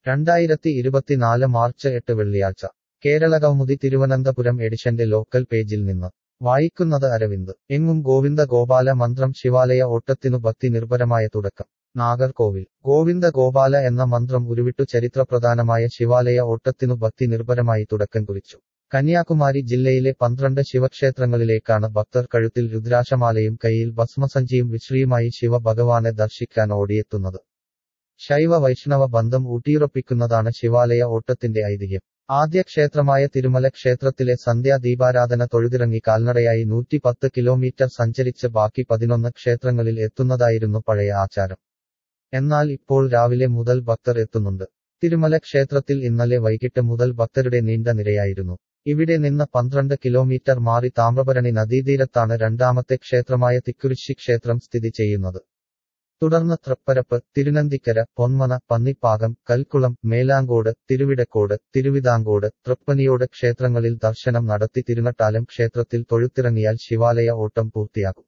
രണ്ടായിരത്തി ഇരുപത്തിനാല് മാർച്ച് എട്ട് വെള്ളിയാഴ്ച കേരളകൗമുദി തിരുവനന്തപുരം എഡിഷന്റെ ലോക്കൽ പേജിൽ നിന്ന് വായിക്കുന്നത് അരവിന്ദ് എങ്ങും ഗോവിന്ദ ഗോപാല മന്ത്രം ശിവാലയ ഓട്ടത്തിനു ഭക്തി നിർഭരമായ തുടക്കം നാഗർകോവിൽ ഗോവിന്ദ ഗോപാല എന്ന മന്ത്രം ഉരുവിട്ടു ചരിത്രപ്രധാനമായ ശിവാലയ ഓട്ടത്തിനു ഭക്തി നിർഭരമായി തുടക്കം കുറിച്ചു കന്യാകുമാരി ജില്ലയിലെ പന്ത്രണ്ട് ശിവക്ഷേത്രങ്ങളിലേക്കാണ് ഭക്തർ കഴുത്തിൽ രുദ്രാശമാലയും കയ്യിൽ ഭസ്മസഞ്ചിയും വിശ്രീയുമായി ശിവ ഭഗവാനെ ദർശിക്കാൻ ഓടിയെത്തുന്നത് ശൈവ വൈഷ്ണവ ബന്ധം ഊട്ടിയുറപ്പിക്കുന്നതാണ് ശിവാലയ ഓട്ടത്തിന്റെ ഐതിഹ്യം ആദ്യ ക്ഷേത്രമായ തിരുമല ക്ഷേത്രത്തിലെ സന്ധ്യാ ദീപാരാധന തൊഴുതിറങ്ങി കാൽനടയായി നൂറ്റി പത്ത് കിലോമീറ്റർ സഞ്ചരിച്ച് ബാക്കി പതിനൊന്ന് ക്ഷേത്രങ്ങളിൽ എത്തുന്നതായിരുന്നു പഴയ ആചാരം എന്നാൽ ഇപ്പോൾ രാവിലെ മുതൽ ഭക്തർ എത്തുന്നുണ്ട് തിരുമല ക്ഷേത്രത്തിൽ ഇന്നലെ വൈകിട്ട് മുതൽ ഭക്തരുടെ നീണ്ട നിരയായിരുന്നു ഇവിടെ നിന്ന് പന്ത്രണ്ട് കിലോമീറ്റർ മാറി താമ്രഭരണി നദീതീരത്താണ് രണ്ടാമത്തെ ക്ഷേത്രമായ തിക്കുരിശി ക്ഷേത്രം സ്ഥിതി ചെയ്യുന്നത് തുടർന്ന് തൃപ്പരപ്പ് തിരുനന്തിക്കര പൊന്മന പന്നിപ്പാകം കൽക്കുളം മേലാങ്കോട് തിരുവിടക്കോട് തിരുവിതാങ്കോട് തൃപ്പനിയോട് ക്ഷേത്രങ്ങളിൽ ദർശനം നടത്തി തിരുനട്ടാലം ക്ഷേത്രത്തിൽ തൊഴുത്തിറങ്ങിയാൽ ശിവാലയ ഓട്ടം പൂർത്തിയാകും